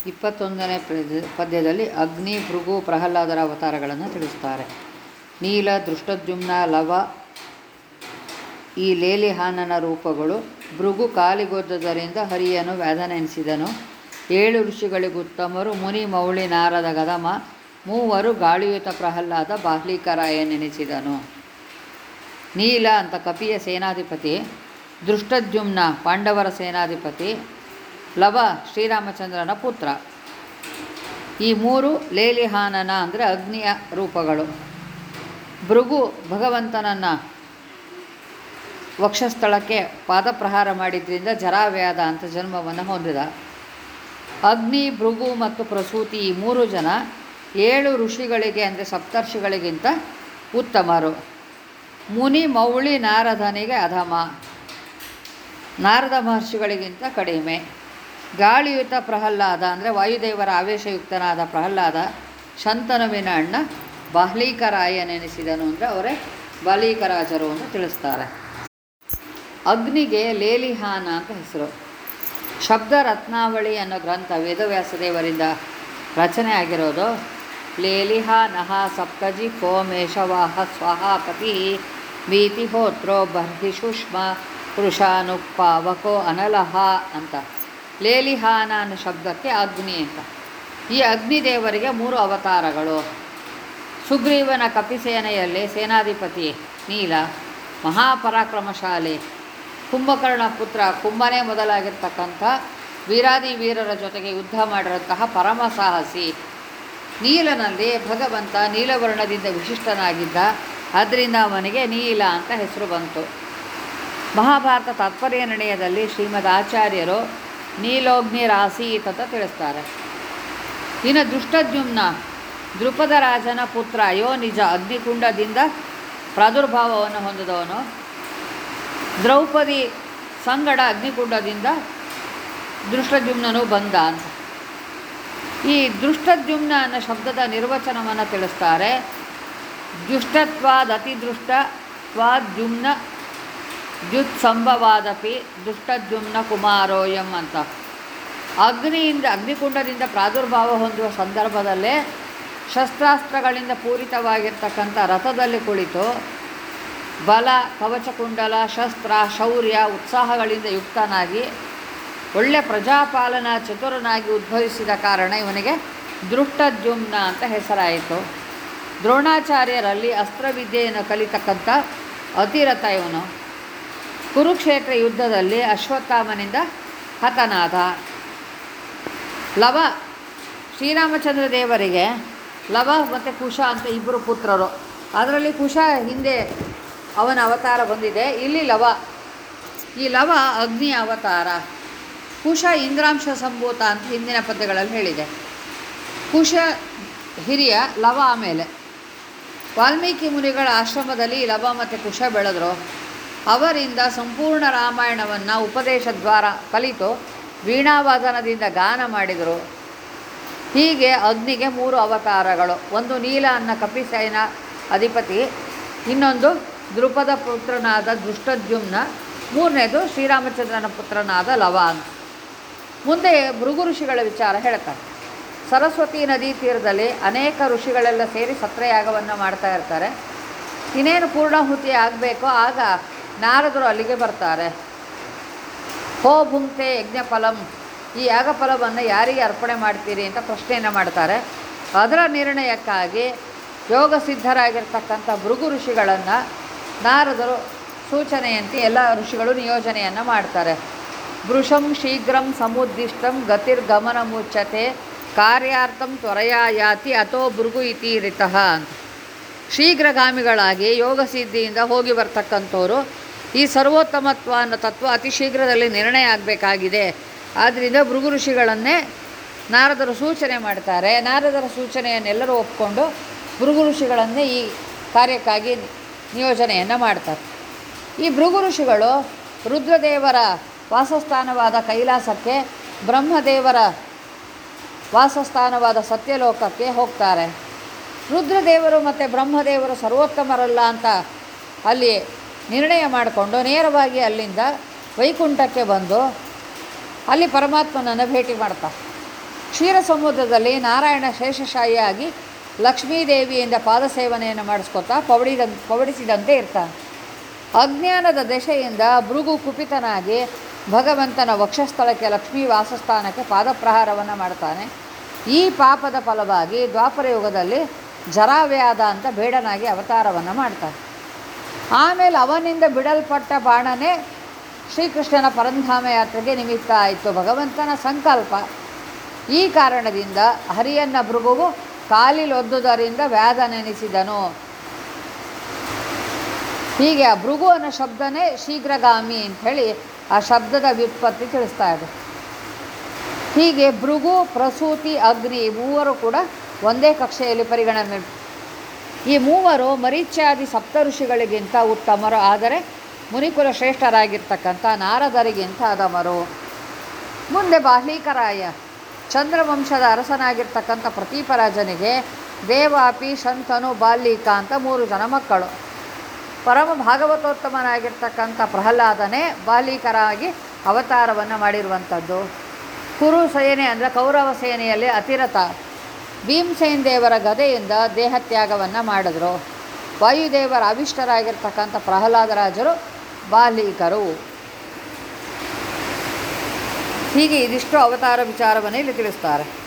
ಇಪ್ಪತ್ತೊಂದನೇ ಪದ್ಯ- ಪದ್ಯದಲ್ಲಿ ಅಗ್ನಿ ಭೃಗು ಪ್ರಹ್ಲಾದರ ಅವತಾರಗಳನ್ನು ತಿಳಿಸ್ತಾರೆ ನೀಲ ದೃಷ್ಟದ್ಯುಮ್ನ ಲವ ಈ ಲೇಲಿಹಾನನ ರೂಪಗಳು ಭೃಗು ಕಾಲಿಗೊದ್ದದರಿಂದ ಹರಿಯನು ವ್ಯಾಧನೆನಿಸಿದನು ಏಳು ಋಷಿಗಳಿಗುತ್ತಮರು ಮುನಿ ಮೌಳಿ ನಾರದ ಗದಮ ಮೂವರು ಗಾಳಿಯುತ ಪ್ರಹ್ಲಾದ ಬಾಹ್ಲಿಕರಾಯನೆನಿಸಿದನು ನೀಲ ಅಂತ ಕಪಿಯ ಸೇನಾಧಿಪತಿ ದೃಷ್ಟದ್ಯುಮ್ನ ಪಾಂಡವರ ಸೇನಾಧಿಪತಿ ಲವ ಶ್ರೀರಾಮಚಂದ್ರನ ಪುತ್ರ ಈ ಮೂರು ಲೇಲಿಹಾನನ ಅಂದರೆ ಅಗ್ನಿಯ ರೂಪಗಳು ಭೃಗು ಭಗವಂತನನ್ನು ವಕ್ಷಸ್ಥಳಕ್ಕೆ ಪಾದಪ್ರಹಾರ ಮಾಡಿದ್ರಿಂದ ಜರಾವ್ಯಾಧ ಅಂತ ಜನ್ಮವನ್ನು ಹೊಂದಿದ ಅಗ್ನಿ ಭೃಗು ಮತ್ತು ಪ್ರಸೂತಿ ಈ ಮೂರು ಜನ ಏಳು ಋಷಿಗಳಿಗೆ ಅಂದರೆ ಸಪ್ತರ್ಷಿಗಳಿಗಿಂತ ಉತ್ತಮರು ಮುನಿ ಮೌಳಿ ನಾರದನಿಗೆ ಅಧಮ ನಾರದ ಮಹರ್ಷಿಗಳಿಗಿಂತ ಕಡಿಮೆ ಗಾಳಿಯುತ ಪ್ರಹ್ಲಾದ ಅಂದರೆ ವಾಯುದೇವರ ಆವೇಶಯುಕ್ತನಾದ ಪ್ರಹ್ಲಾದ ಶಂತನುವಿನ ಅಣ್ಣ ಬಾಹ್ಲೀಕರಾಯನೆನಿಸಿದನು ಅಂದರೆ ಅವರೇ ಬಾಲೀಕರಾಜರು ಅಂತ ತಿಳಿಸ್ತಾರೆ ಅಗ್ನಿಗೆ ಲೇಲಿಹಾನ ಅಂತ ಹೆಸರು ಶಬ್ದ ರತ್ನಾವಳಿ ಅನ್ನೋ ಗ್ರಂಥ ವೇದವ್ಯಾಸದೇವರಿಂದ ರಚನೆ ಆಗಿರೋದು ಲೇಲಿಹ ನಹ ಸಪ್ತಜಿ ಕೋಮೇಶವಾಹ ಸ್ವಹಾಪತಿ ಭೀತಿ ಹೋತ್ರೋ ಬರ್ಹಿ ಸೂಕ್ಷ್ಮ ಪುರುಷಾನುಪಾವಕೋ ಅನಲಹ ಅಂತ ಲೇಲಿಹಾನ ಅನ್ನೋ ಶಬ್ದಕ್ಕೆ ಅಗ್ನಿ ಅಂತ ಈ ಅಗ್ನಿದೇವರಿಗೆ ಮೂರು ಅವತಾರಗಳು ಸುಗ್ರೀವನ ಕಪಿಸೇನೆಯಲ್ಲಿ ಸೇನಾಧಿಪತಿ ನೀಲ ಮಹಾಪರಾಕ್ರಮಶಾಲಿ ಕುಂಭಕರ್ಣ ಪುತ್ರ ಕುಂಭನೇ ಮೊದಲಾಗಿರ್ತಕ್ಕಂಥ ವೀರಾದಿ ವೀರರ ಜೊತೆಗೆ ಯುದ್ಧ ಮಾಡಿರಂತಹ ಪರಮ ಸಾಹಸಿ ನೀಲನಲ್ಲಿ ಭಗವಂತ ನೀಲವರ್ಣದಿಂದ ವಿಶಿಷ್ಟನಾಗಿದ್ದ ಆದ್ದರಿಂದ ಅವನಿಗೆ ನೀಲ ಅಂತ ಹೆಸರು ಬಂತು ಮಹಾಭಾರತ ತಾತ್ಪರ್ಯ ನಿರ್ಣಯದಲ್ಲಿ ಶ್ರೀಮದ್ ಆಚಾರ್ಯರು ನೀಲೋಗ್ನಿರಾಸೀತ್ ಅಂತ ತಿಳಿಸ್ತಾರೆ ಇನ್ನು ದುಷ್ಟದ್ಯುಮ್ನ ದೃಪದ ರಾಜನ ಪುತ್ರ ಅಯೋ ನಿಜ ಅಗ್ನಿಕುಂಡದಿಂದ ಪ್ರಾದುರ್ಭಾವವನ್ನು ಹೊಂದಿದವನು ದ್ರೌಪದಿ ಸಂಗಡ ಅಗ್ನಿಕುಂಡದಿಂದ ದೃಷ್ಟದ್ಯುಮ್ನನು ಬಂದ ಅಂತ ಈ ದೃಷ್ಟದ್ಯುಮ್ನ ಅನ್ನೋ ಶಬ್ದದ ನಿರ್ವಚನವನ್ನು ತಿಳಿಸ್ತಾರೆ ದುಷ್ಟತ್ವಾದ್ ಅತಿದೃಷ್ಟ ತ್ವಾದ್ಯುಮ್ನ ದ್ಯುತ್ಸಂಭವಾದಪಿ ದುಷ್ಟದ್ಯುಮ್ನ ಕುಮಾರೋಯಂ ಅಂತ ಅಗ್ನಿಯಿಂದ ಅಗ್ನಿಕುಂಡದಿಂದ ಪ್ರಾದುರ್ಭಾವ ಹೊಂದುವ ಸಂದರ್ಭದಲ್ಲೇ ಶಸ್ತ್ರಾಸ್ತ್ರಗಳಿಂದ ಪೂರಿತವಾಗಿರ್ತಕ್ಕಂಥ ರಥದಲ್ಲಿ ಕುಳಿತು ಬಲ ಕವಚಕುಂಡಲ ಶಸ್ತ್ರ ಶೌರ್ಯ ಉತ್ಸಾಹಗಳಿಂದ ಯುಕ್ತನಾಗಿ ಒಳ್ಳೆ ಪ್ರಜಾಪಾಲನ ಚತುರನಾಗಿ ಉದ್ಭವಿಸಿದ ಕಾರಣ ಇವನಿಗೆ ದೃಷ್ಟದ್ಯುಮ್ನ ಅಂತ ಹೆಸರಾಯಿತು ದ್ರೋಣಾಚಾರ್ಯರಲ್ಲಿ ಅಸ್ತ್ರವಿದ್ಯೆಯನ್ನು ಕಲಿತಕ್ಕಂಥ ಅತಿರಥ ಇವನು ಕುರುಕ್ಷೇತ್ರ ಯುದ್ಧದಲ್ಲಿ ಅಶ್ವತ್ಥಾಮನಿಂದ ಹತನಾದ ಲವ ಶ್ರೀರಾಮಚಂದ್ರ ದೇವರಿಗೆ ಲವ ಮತ್ತು ಕುಶ ಅಂತ ಇಬ್ಬರು ಪುತ್ರರು ಅದರಲ್ಲಿ ಕುಶ ಹಿಂದೆ ಅವನ ಅವತಾರ ಬಂದಿದೆ ಇಲ್ಲಿ ಲವ ಈ ಲವ ಅಗ್ನಿಯ ಅವತಾರ ಕುಶ ಇಂದ್ರಾಂಶ ಸಂಭೂತ ಅಂತ ಹಿಂದಿನ ಪದ್ಯಗಳಲ್ಲಿ ಹೇಳಿದೆ ಕುಶ ಹಿರಿಯ ಲವ ಆಮೇಲೆ ವಾಲ್ಮೀಕಿ ಮುನಿಗಳ ಆಶ್ರಮದಲ್ಲಿ ಲವ ಮತ್ತು ಕುಶ ಬೆಳೆದರು ಅವರಿಂದ ಸಂಪೂರ್ಣ ರಾಮಾಯಣವನ್ನು ಉಪದೇಶ ದ್ವಾರ ಕಲಿತು ವೀಣಾವಾದನದಿಂದ ಗಾನ ಮಾಡಿದರು ಹೀಗೆ ಅಗ್ನಿಗೆ ಮೂರು ಅವತಾರಗಳು ಒಂದು ನೀಲ ಅನ್ನ ಕಪಿಸೇನ ಅಧಿಪತಿ ಇನ್ನೊಂದು ದೃಪದ ಪುತ್ರನಾದ ದೃಷ್ಟದ್ಯುಮ್ನ ಮೂರನೇದು ಶ್ರೀರಾಮಚಂದ್ರನ ಪುತ್ರನಾದ ಲವ ಅಂತ ಮುಂದೆ ಭೃಗು ಋಷಿಗಳ ವಿಚಾರ ಹೇಳ್ತಾರೆ ಸರಸ್ವತಿ ನದಿ ತೀರದಲ್ಲಿ ಅನೇಕ ಋಷಿಗಳೆಲ್ಲ ಸೇರಿ ಸತ್ರಯಾಗವನ್ನು ಮಾಡ್ತಾ ಇರ್ತಾರೆ ಇನ್ನೇನು ಪೂರ್ಣಾಹುತಿ ಆಗಬೇಕೋ ಆಗ ನಾರದರು ಅಲ್ಲಿಗೆ ಬರ್ತಾರೆ ಹೋ ಭುಂಕ್ತೆ ಯಜ್ಞಫಲಂ ಈ ಯಾಗಫಲವನ್ನು ಯಾರಿಗೆ ಅರ್ಪಣೆ ಮಾಡ್ತೀರಿ ಅಂತ ಪ್ರಶ್ನೆಯನ್ನು ಮಾಡ್ತಾರೆ ಅದರ ನಿರ್ಣಯಕ್ಕಾಗಿ ಯೋಗ ಸಿದ್ಧರಾಗಿರ್ತಕ್ಕಂಥ ಭೃಗು ಋಷಿಗಳನ್ನು ನಾರದರು ಸೂಚನೆಯಂತೆ ಎಲ್ಲ ಋಷಿಗಳು ನಿಯೋಜನೆಯನ್ನು ಮಾಡ್ತಾರೆ ವೃಷಂ ಶೀಘ್ರಂ ಸಮುದ್ದಿಷ್ಟಂ ಗತಿರ್ಗಮನ ಮುಚ್ಚತೆ ಕಾರ್ಯಾರ್ಥಂ ತ್ವರೆಯ ಯಾತಿ ಅಥೋ ಭೃಗು ಇತಿ ರಿತಃ ಅಂತ ಶೀಘ್ರಗಾಮಿಗಳಾಗಿ ಯೋಗ ಸಿದ್ಧಿಯಿಂದ ಹೋಗಿ ಬರ್ತಕ್ಕಂಥವ್ರು ಈ ಸರ್ವೋತ್ತಮತ್ವ ಅನ್ನೋ ತತ್ವ ಅತಿ ಶೀಘ್ರದಲ್ಲಿ ನಿರ್ಣಯ ಆಗಬೇಕಾಗಿದೆ ಆದ್ದರಿಂದ ಭೃಗು ಋಷಿಗಳನ್ನೇ ನಾರದರು ಸೂಚನೆ ಮಾಡ್ತಾರೆ ನಾರದರ ಸೂಚನೆಯನ್ನೆಲ್ಲರೂ ಒಪ್ಕೊಂಡು ಭೃಗು ಋಷಿಗಳನ್ನೇ ಈ ಕಾರ್ಯಕ್ಕಾಗಿ ನಿಯೋಜನೆಯನ್ನು ಮಾಡ್ತಾರೆ ಈ ಭೃಗು ಋಷಿಗಳು ರುದ್ರದೇವರ ವಾಸಸ್ಥಾನವಾದ ಕೈಲಾಸಕ್ಕೆ ಬ್ರಹ್ಮದೇವರ ವಾಸಸ್ಥಾನವಾದ ಸತ್ಯಲೋಕಕ್ಕೆ ಹೋಗ್ತಾರೆ ರುದ್ರದೇವರು ಮತ್ತು ಬ್ರಹ್ಮದೇವರು ಸರ್ವೋತ್ತಮರಲ್ಲ ಅಂತ ಅಲ್ಲಿ ನಿರ್ಣಯ ಮಾಡಿಕೊಂಡು ನೇರವಾಗಿ ಅಲ್ಲಿಂದ ವೈಕುಂಠಕ್ಕೆ ಬಂದು ಅಲ್ಲಿ ಪರಮಾತ್ಮನನ್ನು ಭೇಟಿ ಮಾಡ್ತಾರೆ ಕ್ಷೀರ ಸಮುದ್ರದಲ್ಲಿ ನಾರಾಯಣ ಶೇಷಶಾಹಿಯಾಗಿ ಲಕ್ಷ್ಮೀದೇವಿಯಿಂದ ಪಾದಸೇವನೆಯನ್ನು ಮಾಡಿಸ್ಕೊತಾ ಪವಡಿದ ಪವಡಿಸಿದಂತೆ ಇರ್ತಾನೆ ಅಜ್ಞಾನದ ದೆಸೆಯಿಂದ ಭೃಗು ಕುಪಿತನಾಗಿ ಭಗವಂತನ ವಕ್ಷಸ್ಥಳಕ್ಕೆ ಲಕ್ಷ್ಮೀ ವಾಸಸ್ಥಾನಕ್ಕೆ ಪಾದಪ್ರಹಾರವನ್ನು ಮಾಡ್ತಾನೆ ಈ ಪಾಪದ ಫಲವಾಗಿ ದ್ವಾಪರ ಯುಗದಲ್ಲಿ ಜರಾವ್ಯಾಧ ಅಂತ ಬೇಡನಾಗಿ ಅವತಾರವನ್ನು ಮಾಡ್ತಾನೆ ಆಮೇಲೆ ಅವನಿಂದ ಬಿಡಲ್ಪಟ್ಟ ಬಾಣನೇ ಶ್ರೀಕೃಷ್ಣನ ಪರಂಧಾಮ ಯಾತ್ರೆಗೆ ನಿಮಿತ್ತ ಆಯಿತು ಭಗವಂತನ ಸಂಕಲ್ಪ ಈ ಕಾರಣದಿಂದ ಹರಿಯನ್ನ ಭೃಗುವು ಕಾಲಿಲೊದ್ದುದರಿಂದ ವ್ಯಾಧ ನೆನೆಸಿದನು ಹೀಗೆ ಆ ಭೃಗು ಅನ್ನೋ ಶಬ್ದನೇ ಶೀಘ್ರಗಾಮಿ ಅಂಥೇಳಿ ಆ ಶಬ್ದದ ವ್ಯುತ್ಪತ್ತಿ ತಿಳಿಸ್ತಾ ಇದೆ ಹೀಗೆ ಭೃಗು ಪ್ರಸೂತಿ ಅಗ್ನಿ ಈ ಮೂವರು ಕೂಡ ಒಂದೇ ಕಕ್ಷೆಯಲ್ಲಿ ಪರಿಗಣನೆ ಈ ಮೂವರು ಮರೀಚ್ಯಾದಿ ಸಪ್ತ ಋಷಿಗಳಿಗಿಂತ ಉತ್ತಮರು ಆದರೆ ಮುನಿಕುಲ ಶ್ರೇಷ್ಠರಾಗಿರ್ತಕ್ಕಂಥ ನಾರದರಿಗಿಂತ ಅಧಮರು ಮುಂದೆ ಬಾಹ್ಲೀಕರಾಯ ಚಂದ್ರವಂಶದ ಅರಸನಾಗಿರ್ತಕ್ಕಂಥ ಪ್ರತೀಪರಾಜನಿಗೆ ದೇವಾಪಿ ಶಂತನು ಬಾಲ್ಯೀಕ ಅಂತ ಮೂರು ಜನ ಮಕ್ಕಳು ಪರಮ ಭಾಗವತೋತ್ತಮನಾಗಿರ್ತಕ್ಕಂಥ ಪ್ರಹ್ಲಾದನೇ ಬಾಲಿಕರಾಗಿ ಅವತಾರವನ್ನು ಮಾಡಿರುವಂಥದ್ದು ಕುರು ಸೇನೆ ಅಂದರೆ ಕೌರವ ಸೇನೆಯಲ್ಲಿ ಅತಿರಥ ಭೀಮಸೇನ್ ದೇವರ ಗದೆಯಿಂದ ದೇಹತ್ಯಾಗವನ್ನು ಮಾಡಿದ್ರು ವಾಯುದೇವರ ಅವಿಷ್ಟರಾಗಿರ್ತಕ್ಕಂಥ ಪ್ರಹ್ಲಾದರಾಜರು ಬಾಲಿಕರು ಹೀಗೆ ಇದಿಷ್ಟು ಅವತಾರ ವಿಚಾರವನ್ನು ಇಲ್ಲಿ ತಿಳಿಸ್ತಾರೆ